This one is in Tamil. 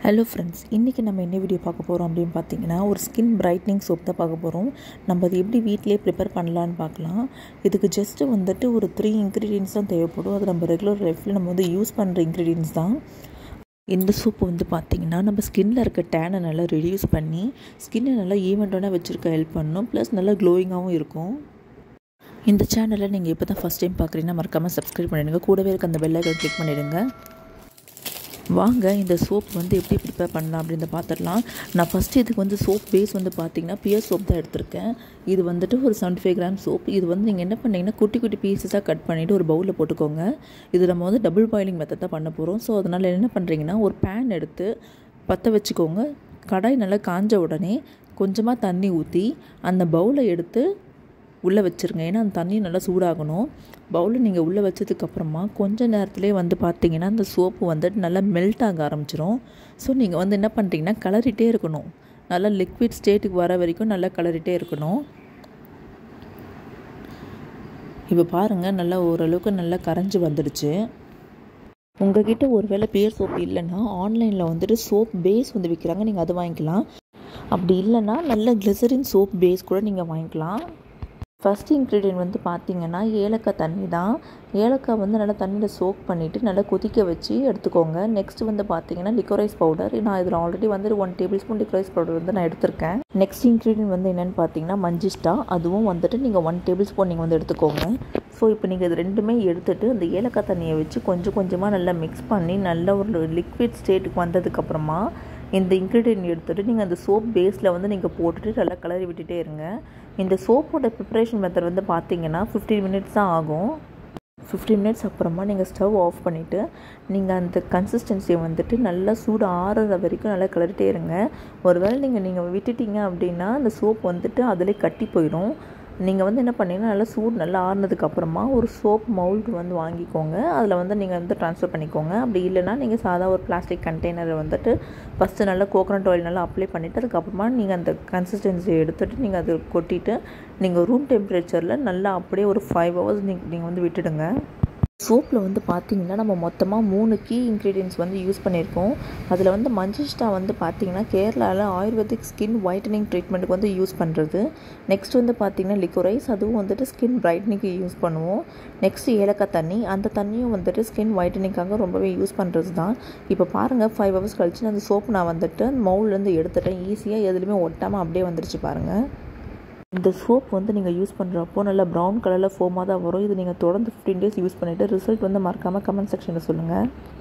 ஹலோ ஃப்ரெண்ட்ஸ் இன்றைக்கி நம்ம என்ன வீடியோ பார்க்க போகிறோம் அப்படின்னு பார்த்தீங்கன்னா ஒரு ஸ்கின் பிரைட்னிங் சோப் தான் பார்க்க போகிறோம் நம்ம அது எப்படி வீட்டிலே ப்ரிப்பேர் பண்ணலான்னு பார்க்கலாம் இதுக்கு ஜஸ்ட்டு வந்துட்டு ஒரு த்ரீ இன்க்ரீடியன்ஸ் தான் தேவைப்படும் அது நம்ம ரெகுலர் லைஃப்பில் நம்ம வந்து யூஸ் பண்ணுற இன்க்ரீடியன்ஸ் தான் இந்த சோப்பு வந்து பார்த்திங்கன்னா நம்ம ஸ்கின்னில் இருக்க டேனை நல்லா ரெடியூஸ் பண்ணி ஸ்கின்னை நல்லா ஈவெண்ட்டாக வச்சுருக்க ஹெல்ப் பண்ணும் ப்ளஸ் நல்லா க்ளோயிங்காகவும் இருக்கும் இந்த சேனலை நீங்கள் இப்போ தான் ஃபஸ்ட் டைம் பார்க்குறீங்கன்னா மறக்காமல் சப்ஸ்கிரைப் பண்ணிடுங்க கூடவே இருக்க அந்த பெல் ஐக்கன் கிளிக் பண்ணிடுங்க வாங்க இந்த சோப் வந்து எப்படி ப்ரிப்பேர் பண்ணலாம் அப்படின்னு பார்த்துடலாம் நான் ஃபஸ்ட்டு இதுக்கு வந்து சோப் பேஸ் வந்து பார்த்தீங்கன்னா பியர் சோப் தான் எடுத்திருக்கேன் இது வந்துட்டு ஒரு செவன்ட்டி ஃபைவ் கிராம் சோப் இது வந்து நீங்கள் என்ன பண்ணீங்கன்னா குட்டி குட்டி பீசஸாக கட் பண்ணிவிட்டு ஒரு பவுலில் போட்டுக்கோங்க இது நம்ம வந்து டபுள் பாயிலிங் மெத்தட் தான் பண்ண போகிறோம் ஸோ அதனால் என்ன பண்ணுறீங்கன்னா ஒரு பேன் எடுத்து பற்ற வச்சுக்கோங்க கடாய் நல்லா காஞ்ச உடனே கொஞ்சமாக தண்ணி ஊற்றி அந்த பவுலை எடுத்து உள்ளே வச்சுருங்க ஏன்னா அந்த தண்ணி நல்லா சூடாகணும் பவுலில் நீங்கள் உள்ளே வச்சதுக்கப்புறமா கொஞ்ச நேரத்துலேயே வந்து பார்த்தீங்கன்னா அந்த சோப்பு வந்துட்டு நல்லா மெல்ட் ஆக ஆரம்பிச்சிரும் ஸோ நீங்கள் வந்து என்ன பண்ணுறீங்கன்னா கலரிட்டே இருக்கணும் நல்லா லிக்விட் ஸ்டேட்டுக்கு வர வரைக்கும் நல்லா கலரிட்டே இருக்கணும் இப்போ பாருங்கள் நல்லா ஓரளவுக்கு நல்லா கரைஞ்சி வந்துடுச்சு உங்ககிட்ட ஒருவேளை பேர் சோப் இல்லைன்னா ஆன்லைனில் வந்துட்டு சோப் பேஸ் வந்து விற்கிறாங்க நீங்கள் அது வாங்கிக்கலாம் அப்படி இல்லைன்னா நல்ல கிளிசரின் சோப் பேஸ் கூட நீங்கள் வாங்கிக்கலாம் ஃபஸ்ட் இன்க்ரீடியன்ட் வந்து பார்த்திங்கன்னா ஏலக்காய் தண்ணி தான் ஏலக்காய் வந்து நல்லா தண்ணியில் சோக் பண்ணிவிட்டு நல்லா கொதிக்க வச்சு எடுத்துக்கோங்க நெக்ஸ்ட் வந்து பார்த்திங்கன்னா லிக்கோரைஸ் பவுடர் நான் இதில் ஆல்ரெடி வந்து one tablespoon liquorice powder வந்து நான் எடுத்திருக்கேன் நெக்ஸ்ட் இன்க்ரீடியன்ட் வந்து என்னென்னு பார்த்தீங்கன்னா மஞ்சிஸ்டா அதுவும் வந்துட்டு நீங்கள் ஒன் டேபிள் ஸ்பூன் நீங்கள் வந்து எடுத்துக்கோங்க ஸோ இப்போ நீங்கள் இது ரெண்டுமே எடுத்துகிட்டு அந்த ஏலக்காய் தண்ணியை வச்சு கொஞ்சம் கொஞ்சமாக நல்லா மிக்ஸ் பண்ணி நல்ல ஒரு லிக்விட் ஸ்டேட்டுக்கு வந்ததுக்கப்புறமா இந்த இன்க்ரீடியன்ட் எடுத்துகிட்டு நீங்கள் அந்த சோப் பேஸில் வந்து நீங்கள் போட்டுட்டு நல்லா கலரி விட்டுட்டே இருங்க இந்த சோப்போட ப்ரிப்ரேஷன் மெத்தட் வந்து பார்த்தீங்கன்னா ஃபிஃப்டீன் மினிட்ஸ் தான் ஆகும் ஃபிஃப்டீன் மினிட்ஸ் அப்புறமா நீங்கள் ஸ்டவ் ஆஃப் பண்ணிவிட்டு நீங்கள் அந்த கன்சிஸ்டன்சியை வந்துட்டு நல்லா சூடு ஆறுற வரைக்கும் நல்லா கிளறிட்டே இருங்க ஒருவேளை நீங்கள் நீங்கள் விட்டுட்டீங்க அப்படின்னா அந்த சோப் வந்துட்டு அதிலே கட்டி போயிடும் நீங்கள் வந்து என்ன பண்ணீங்கன்னா நல்லா சூடு நல்லா ஆறுனதுக்கப்புறமா ஒரு சோப் மவுல்டு வந்து வாங்கிக்கோங்க அதில் வந்து நீங்கள் வந்து ட்ரான்ஸ்ஃபர் பண்ணிக்கோங்க அப்படி இல்லைனா நீங்கள் சாதா ஒரு பிளாஸ்டிக் கண்டெய்னரை வந்துட்டு ஃபஸ்ட்டு நல்லா கோகனட் ஆயில் நல்லா அப்ளை பண்ணிவிட்டு அதுக்கப்புறமா நீங்கள் அந்த கன்சிஸ்டன்சியை எடுத்துகிட்டு நீங்கள் அது கொட்டிட்டு நீங்கள் ரூம் டெம்பரேச்சரில் நல்லா அப்படியே ஒரு ஃபைவ் ஹவர்ஸ் நீங்கள் நீங்கள் வந்து விட்டுடுங்க சோப்பில் வந்து பார்த்திங்கன்னா நம்ம மொத்தமாக மூணு கீ இன்க்ரீடியன்ஸ் வந்து யூஸ் பண்ணியிருக்கோம் அதில் வந்து மஞ்சிஸ்டா வந்து பார்த்திங்கன்னா கேரளாவில் ஆயுர்வேதிக் ஸ்கின் ஒயிட்டனிங் ட்ரீட்மெண்ட்டுக்கு வந்து யூஸ் பண்ணுறது நெக்ஸ்ட் வந்து பார்த்திங்கன்னா லிக்கோரைஸ் அதுவும் வந்துட்டு ஸ்கின் பிரைட்னிங்க்கு யூஸ் பண்ணுவோம் நெக்ஸ்ட் ஏலக்காய் தண்ணி அந்த தண்ணியும் வந்துட்டு ஸ்கின் ஒயிட்டனிங்காக ரொம்பவே யூஸ் பண்ணுறது தான் இப்போ பாருங்கள் ஃபைவ் ஹவர்ஸ் கழிச்சு அந்த சோப் நான் வந்துட்டு மவுல்லேருந்து எடுத்துட்டேன் ஈஸியாக எதுலேயுமே ஒட்டாமல் அப்படியே வந்துருச்சு பாருங்கள் இந்த சோப் வந்து நீங்கள் யூஸ் பண்ணுறப்போ நல்லா ப்ரௌன் கலரில் ஃபோமாக தான் வரும் இது நீங்கள் தொடர்ந்து ஃபிஃப்டீன் டேஸ் யூஸ் பண்ணிவிட்டு ரிசல்ட் வந்து மறக்காமல் கமெண்ட் செக்ஷனில் சொல்லுங்கள்